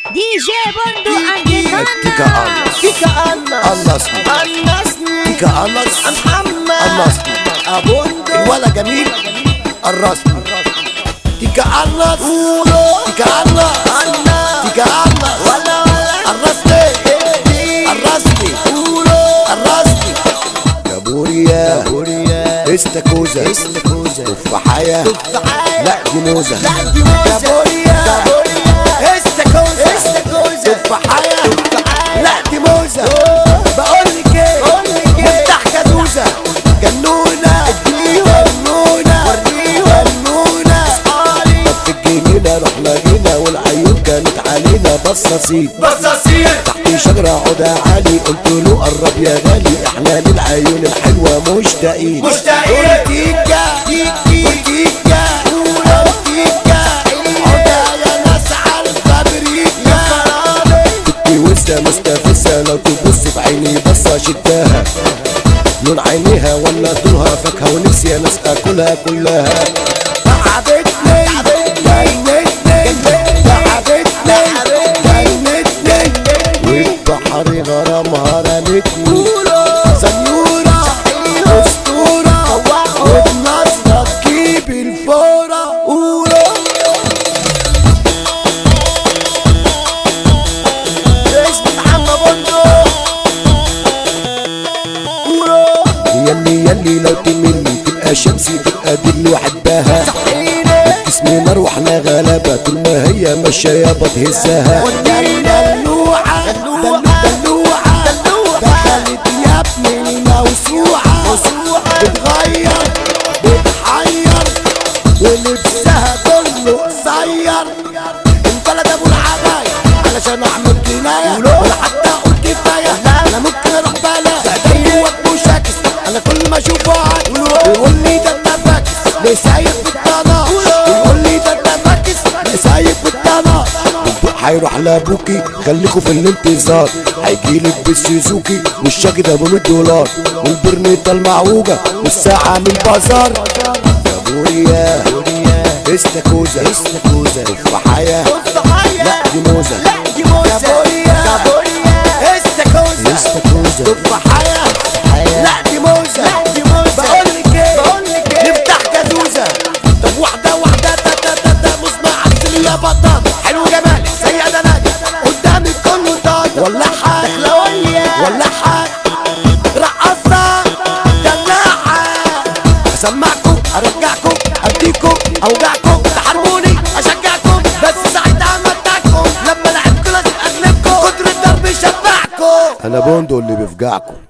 دي جي بندو عند تيكا أنس تيكا أنس أنسني أنسني تيكا أنس محمد أنسني أبوندو الولا جميل الرسمي تيكا أنس تيكا أنس أنا تيكا أنس ولا ولا الرسمي إيه الرسمي الرسمي يا بوريا بوريا استاكوزا استاكوزا تفاحية تفاحية لا دي موزة لا دي موزة يا بوريا يا بوريا استاكوزا استاكوزا تفاحية تفاحية لا دي موزة بقول لك ايه بقول لك إيه؟ نفتح كدوزة جنونة جنونة جنونة طب في الجنينة رحنا جينا والعيون كانت علينا بصاصين بصاصير تحت شجرة عدا عالي قلت له قرب يا غالي احنا للعيون الحلوة مشتاقين مشتاقين. تيكا تيكا تيكا عدا يا ناس على الفابريكا كنتي وسه مستفزة لو تبص بعيني بصة شداها لون عينيها ولا طولها فاكهة ونفسي انا اكلها كلها تعبتني جنتني تعبتني جنتني والبحر غرامها رمتني سنيورة اسطورة وبنظرة تجيب الفورة قولوا اسمي محمد بندو يلي يلي لو تملي تبقى شمسي تبقى دي اللي وحدها جسمي مروحنا غلبة طول ما هي ماشية بتهزها دلوعة دلوعة دخلت يا ابني الموسوعة بتغير بتحير ولبسها كله قصير البلد ابو العباية علشان اعمل كناية ولا حتى اقول كفاية انا ممكن اروح بلا جوه مشاكس انا كل ما اشوفه عاد يقول لي ده انت فاكس ليه سايق بالطناش يقول لي ده انت فاكس ليه سايق بالطناش الضوء هيروح لابوكي خليكوا في الانتظار هيجيلك بالسوزوكي والشاكي ده ب 100 دولار والبرنيطة المعوجة والساعة من البازار يا بوريا استاكوزا استاكوزا تفاحية لا دي موزة لا دي موزة يا بوريا يا بوريا استاكوزا استاكوزا تفاحية لا دي موزة لا دي موزة بقول لك ايه بقول لك ايه نفتح كدوزة طب واحدة واحدة تا تا تا تا مصنع عسل يا بطاطا حلو جمالك زي ادناجة قدامك كله طاطا ولا حاجة دخلوية ولا حاجة رقصة دلاعة اسمعكم ارجعكم اديكم اوجعكم تحاربوني اشجعكم بس ساعتها امتعكم لما لعبكم لازم اغلبكم كتر الضرب يشبعكم انا بوندو اللي بيفجعكم